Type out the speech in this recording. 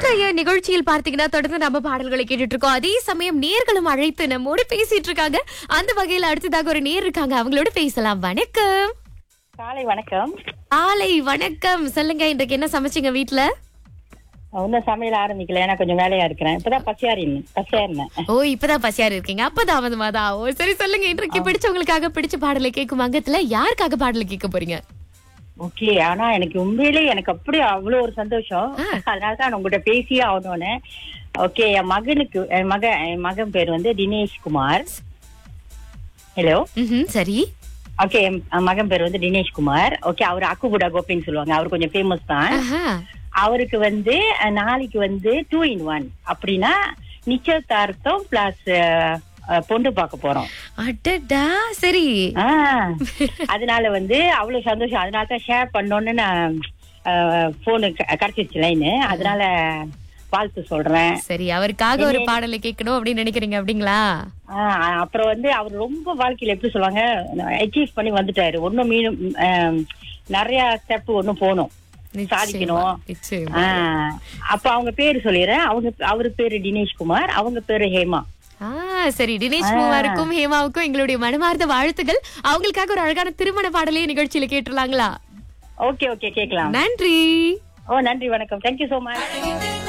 இன்றைய நிகழ்ச்சியில் பார்த்தீங்கன்னா தொடர்ந்து நம்ம பாடல்களை கேட்டுட்டு இருக்கோம் அதே சமயம் நேர்களும் அழைத்து நம்மோடு பேசிட்டு இருக்காங்க அந்த வகையில அடுத்ததாக ஒரு நேர் இருக்காங்க அவங்களோட பேசலாம் வணக்கம் காலை வணக்கம் காலை வணக்கம் சொல்லுங்க இன்றைக்கு என்ன சமைச்சீங்க வீட்ல இன்னும் சமையல் ஆரம்பிக்கல ஏன்னா கொஞ்சம் வேலையா இருக்கிறேன் இப்பதான் பசியாரி பசியாரினேன் ஓ இப்பதான் பசியாரு இருக்கீங்க அப்ப தாமதமா தான் ஓ சரி சொல்லுங்க இன்றைக்கு பிடிச்சவங்களுக்காக பிடிச்ச பாடலை கேட்கும் அங்கத்துல யாருக்காக பாடலை கேட்க போறீங்க ஓகே ஆனா எனக்கு உண்மையிலே எனக்கு அப்படியே அவ்வளவு ஒரு சந்தோஷம் அதனால தான் உங்ககிட்ட பேசியே ஆகணும்னு ஓகே என் மகனுக்கு என் மக என் மகன் பேர் வந்து தினேஷ் குமார் ஹலோ ம்ஹும், சரி ஓகே என் மகன் பேர் வந்து தினேஷ் குமார் ஓகே அவர் அக்குகுடா கோபின்னு சொல்லுவாங்க அவர் கொஞ்சம் ஃபேமஸ் தான் ஆஹா. அவருக்கு வந்து அஹ், நாளைக்கு வந்து டூ இன் ஒன் அப்படின்னா நிச்சயதார்த்தம் பிளஸ் பொண்ணு பார்க்க போறோம் அடடா சரி ஆ, அதனால வந்து அவ்வளவு சந்தோஷம் அதனால தான் ஷேர் பண்ணோன்னு நான் போனு கிடைச்சிருச்சு லைனு அதனால வாழ்த்து சொல்றேன் சரி அவருக்காக ஒரு பாடலை கேட்கணும் அப்படின்னு நினைக்கிறீங்க அப்படிங்களா ஆ, அப்புறம் வந்து அவர் ரொம்ப வாழ்க்கையில எப்படி சொல்லுவாங்க அச்சீவ் பண்ணி வந்துட்டாரு ஒன்னும் மீனும் ஆம், நிறைய ஸ்டெப் ஒன்னும் போகணும் நிச்சயமா, சாதிக்கணும் நிச்சயமா. ஆ, அப்ப அவங்க பேரு சொல்லிடுறேன் அவங்க அவரு பேரு தினேஷ் குமார் அவங்க பேரு ஹேமா ஆ சரி தினேஷ் குமாருக்கும் ஹேமாவுக்கும் எங்களுடைய மனமார்ந்த வாழ்த்துக்கள் அவங்களுக்காக ஒரு அழகான திருமண பாடலே நிகழ்ச்சியில கேட்டுலாங்களா ஓகே ஓகே கேக்கலாம் நன்றி ஓ நன்றி வணக்கம் தேங்க்யூ சோ மச்